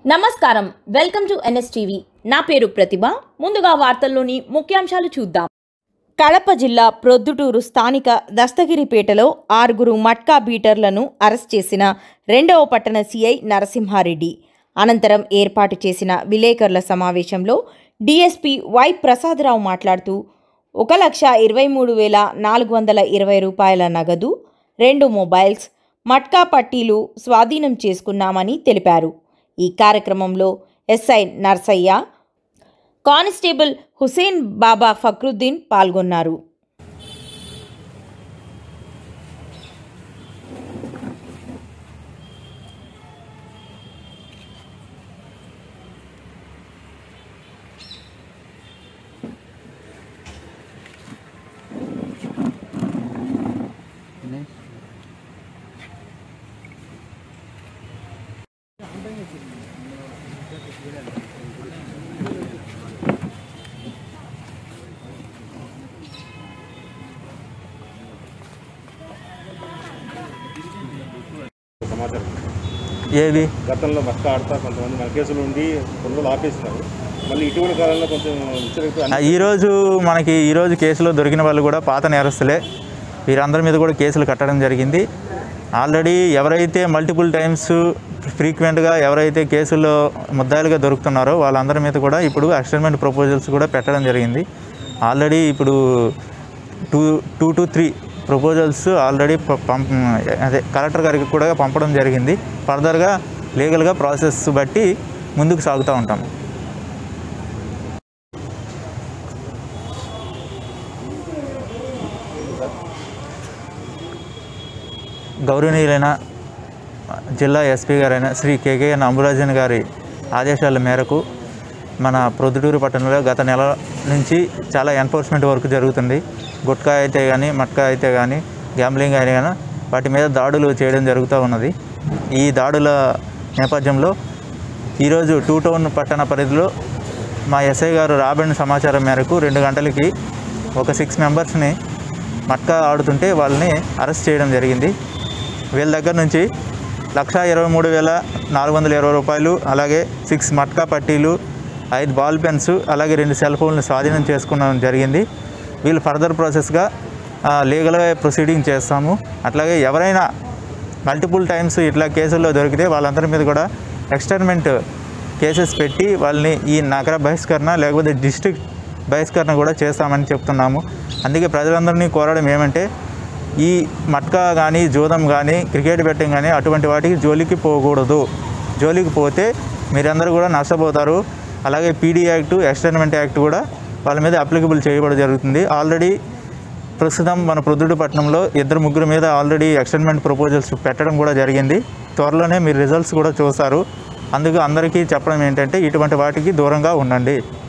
నమస్కారం welcome to NSTV నా పేరు ప్రతిభ ముందుగా వార్తల్లోని ముఖ్యాంశాలు చూద్దాం కడప జిల్లా ప్రొద్దుటూరు స్థానిక దస్తగిరిపేటలో ఆరుగురు మట్కా బీటర్లను అరెస్ట్ చేసిన రెండవ పట్టణ సీఐ నరసింహారెడ్డి అనంతరం ఏర్పాటు చేసిన విలేకరుల సమావేశంలో డీఎస్పీ వై ప్రసాదరావు మాట్లాడుతూ ఒక లక్ష ఇరవై మూడు వేల నాలుగు వందల ఇరవై రూపాయల నగదు రెండు మొబైల్స్ మట్కా పట్టీలు స్వాధీనం చేసుకున్నామని తెలిపారు ఈ కార్యక్రమంలో ఎస్ఐ నర్సయ్య కానిస్టేబుల్ హుసేన్ బాబా ఫక్రుద్దీన్ పాల్గొన్నారు సమాచారం ఏవి గతంలో మక్క ఆడతా కొంతమంది మన కేసులు ఉండి కొన్ని రోజులు ఆపేసినారు మళ్ళీ ఇటీవల కాలంలో కొంచెం విచ్చలవిడిగా ఆ, ఈరోజు మనకి ఈరోజు కేసులో దొరికిన వాళ్ళు కూడా పాత నేరస్తులే వీరందరి మీద కూడా కేసులు కట్టడం జరిగింది ఆల్రెడీ ఎవరైతే మల్టిపుల్ టైమ్స్ ఫ్రీక్వెంట్గా ఎవరైతే కేసుల్లో ముద్దాయిలుగా దొరుకుతున్నారో వాళ్ళందరి మీద కూడా ఇప్పుడు అక్స్టర్మెంట్ ప్రపోజల్స్ కూడా పెట్టడం జరిగింది ఆల్రెడీ ఇప్పుడు two two to three proposals already ప- పంప అదే కలెక్టర్ గారికి కూడా పంపడం జరిగింది ఫర్దర్గా లీగల్గా ప్రాసెస్ బట్టి ముందుకు సాగుతూ ఉంటాం గౌరవనీయులైన జిల్లా ఎస్పీ గారైన శ్రీ కేకేఎన్ అంబురాజన్ గారి ఆదేశాల మేరకు మన ప్రొద్దుటూరు పట్టణంలో గత నెల నుంచి చాలా ఎన్ఫోర్స్మెంట్ వర్క్ జరుగుతుంది గుట్కా అయితే కానీ మట్కా అయితే కానీ గ్యాంబ్లింగ్ అయితే కానీ వాటి మీద దాడులు చేయడం జరుగుతూ ఉన్నది ఈ దాడుల నేపథ్యంలో ఈరోజు టూ టౌన్ పట్టణ పరిధిలో మా ఎస్ఐ గారు రాబడిన సమాచారం మేరకు రెండు గంటలకి ఒక సిక్స్ మెంబర్స్ని మట్కా ఆడుతుంటే వాళ్ళని అరెస్ట్ చేయడం జరిగింది వీళ్ళ దగ్గర నుంచి లక్షా ఇరవై మూడు వేల నాలుగు వందల ఇరవై రూపాయలు అలాగే సిక్స్ మట్కా పట్టీలు ఐదు బాల్ పెన్స్ అలాగే రెండు సెల్ ఫోన్లు స్వాధీనం చేసుకోవడం జరిగింది వీళ్ళు ఫర్దర్ ప్రాసెస్గా లీగల్గా ప్రొసీడింగ్ చేస్తాము అట్లాగే ఎవరైనా మల్టిపుల్ టైమ్స్ ఇట్లా కేసుల్లో దొరికితే వాళ్ళందరి మీద కూడా ఎక్స్టర్మెంట్ కేసెస్ పెట్టి వాళ్ళని ఈ నగర బహిష్కరణ లేకపోతే డిస్ట్రిక్ట్ బహిష్కరణ కూడా చేస్తామని చెప్తున్నాము అందుకే ప్రజలందరినీ కోరడం ఏమంటే ఈ మట్కా కానీ జూదం కానీ క్రికెట్ బెట్టింగ్ కానీ అటువంటి వాటికి జోలికి పోకూడదు జోలికి పోతే మీరందరూ కూడా నష్టపోతారు అలాగే పీడీ యాక్ట్ ఎక్స్టర్మెంట్ యాక్ట్ కూడా వాళ్ళ మీద అప్లికబుల్ చేయబడి జరుగుతుంది ఆల్రెడీ ప్రస్తుతం మన ప్రొద్దుడు పట్టణంలో ఇద్దరు ముగ్గురు మీద ఆల్రెడీ ఎక్స్టెన్మెంట్ ప్రపోజల్స్ పెట్టడం కూడా జరిగింది త్వరలోనే మీరు రిజల్ట్స్ కూడా చూస్తారు అందుకు అందరికీ చెప్పడం ఏంటంటే ఇటువంటి వాటికి దూరంగా ఉండండి